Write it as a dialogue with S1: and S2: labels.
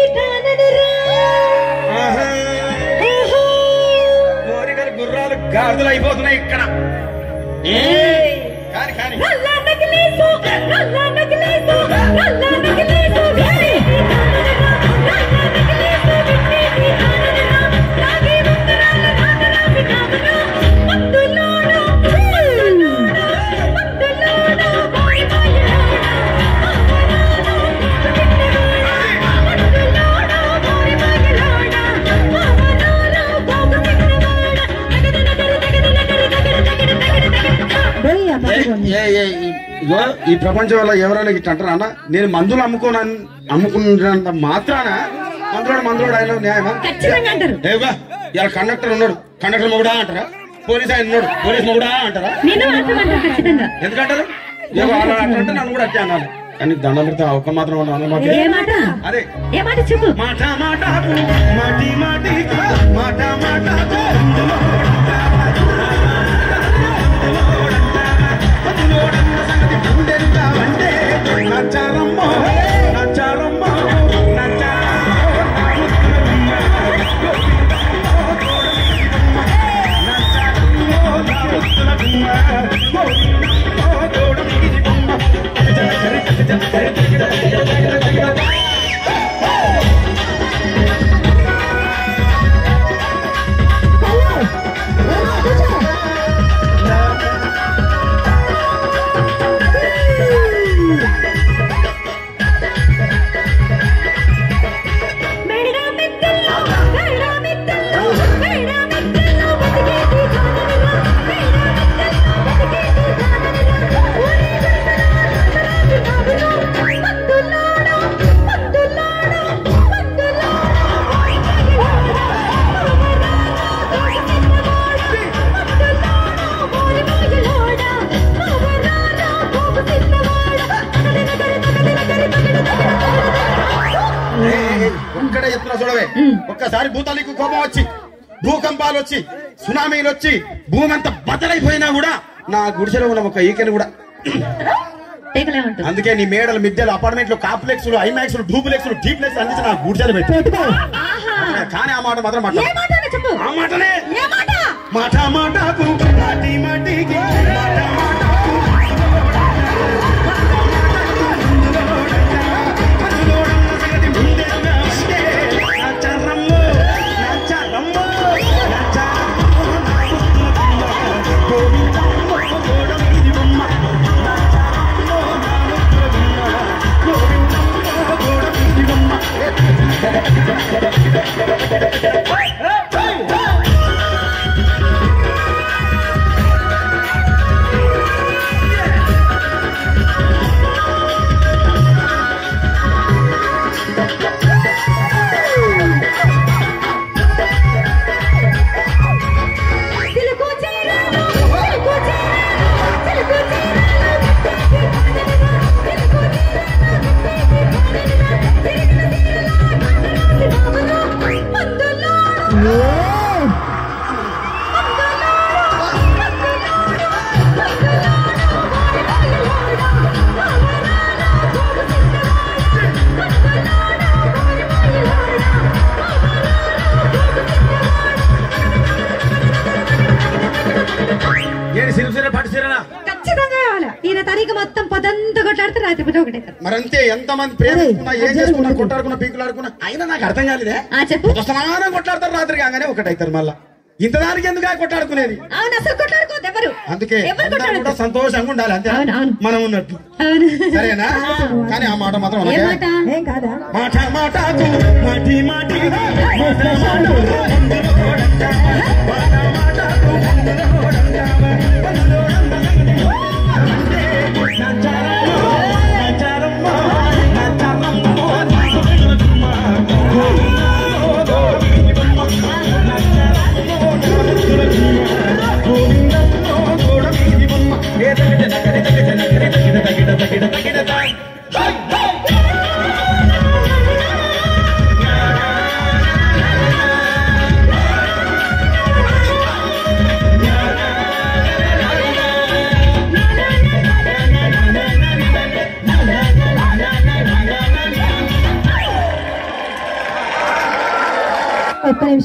S1: ఆహా. కోరికలు గుర్రాలు గాడిదలు అయిపోతున్నాయి ఇక్కడ ఏయ్. కాని కాని ఏ, ఏ, ఏ, ఈ- ఇగో ఈ ప్రపంచంలో ఎవరైనా ఇట్లా అంటారా అన్న నేను మందులు అమ్ముకోను అమ్ముకున్నంత మాత్రాన మందులోడు మందులోడు ఆయన న్యాయమా
S2: ఖచ్చితంగా అంటారు
S1: ఏవా ఇలా కండక్టర్ ఉన్నాడు కండక్టర్ మొగుడా అంటారా పోలీస్ ఆయన ఉన్నాడు పోలీస్ మొగుడా అంటారా
S2: నేను అంటామంటారు ఖచ్చితంగా
S1: ఎందుకంటారు ఏవో అలా అంటే నన్ను కూడా అట్టే అనాలి కానీ దండం పెడితే ఒక్క మాత్రం అన్న మాట
S2: ఏ మాట
S1: అదే
S2: ఏ మాట చెప్పు
S1: మాట మాటకు మాటి మాటికి మాట మాటకు నచ్చారమ్మో నచ్చారమ్మో
S2: మేడా మిద్దెల్లో మేడా మిద్దెల్లో మేడా మిద్దెల్లో బతికేటి జాననిలా మేడా మిద్దెల్లో బతికేటి జాననిలా ఊరి జనసరా మందులాడా మందులాడా
S1: ఒక్కడే చెప్తున్నా చూడవే ఒక్కసారి భూతానికి కోపం వచ్చి భూకంపాలు వచ్చి సునామీలు వచ్చి భూమి అంతా బద్దలైపోయినా కూడా నా గుడిసెలో ఉన్న ఒక ఈకెని కూడా
S2: టేకలే ఉంటుంది
S1: అందుకే నీ మేడలు మిద్దెలు అపార్ట్మెంట్లు కాంప్లెక్స్లు ఐమాక్స్లు డూప్లెక్స్లు డీప్లెక్స్ అందించి నా గుడిసెలు పెట్టి కానీ ఆ మాట మాత్రం
S2: ఏ
S1: మాట్లాడు
S2: మాట అన్న చెప్పు
S1: ఆ మాటనే
S2: ఏ మాట
S1: మాట మాటకు మాటి మాటికి మాట మాటకు నచ్చరమ్మో నచ్చరమ్మో నచ్చరమ్మో గోవిందమ్మో గోడమిది బొమ్మ నచ్చరమ్మో గోవిందమ్మో గోడమిది బొమ్మ
S2: తెలుగు చీరలు తెలుగు చీరలు తెలుగు చీరలు
S1: ఏంటి సిరిసిర పట్టు సిరనా
S2: ఖచ్చితంగా కావాలి ఈయన తారీఖు మొత్తం పదంతా కొట్లాడితే రాత్రి పూట ఒకటే
S1: మరంతే ఎంత మంది ప్రేమిస్తున్నా ఏం చేసుకున్నా కొట్టాడుకున్నా పీకులాడుకున్నా అయినా నాకు అర్థం కాలేదే
S2: ఆ చెప్పు
S1: స్నానం కొట్లాడతారు రాత్రి కాగానే ఒకటైతారు మళ్ళా ఇంత దానికి ఎందుకు ఆ కొట్లాడుకునేది
S2: అవును అసలు కొట్లాడుకోవద్దు ఎవరు
S1: అందుకే
S2: ఎవరు
S1: అందరూ కూడా
S2: కొట్లాడద్దు
S1: సంతోషంగా ఉండాలి అంతే
S2: అవును, అవును.
S1: మనం ఉన్నట్టు
S2: అవును
S1: సరేనా కానీ ఆ మాట మాత్రం
S2: ఏ
S1: అనకే.
S2: మాట
S3: ఏం కాదా
S1: మాట మాటకు మాటి మాటి మాట మాటకు అందులోడంట. మాట మాటకు అందులోడంట. అందులోడంత సంగతి నచ్చారమ్మో, నచ్చారమ్మో, నచ్చారమ్మో, నచ్చారమ్మో, గోవిందమ్మో, గోడమీది బొమ్మ. ఏ తగిట తగిట తగిట తగిట తగిట తగిట తగిట తాయ్. హై, హై.
S2: ఒక్క నిమిషం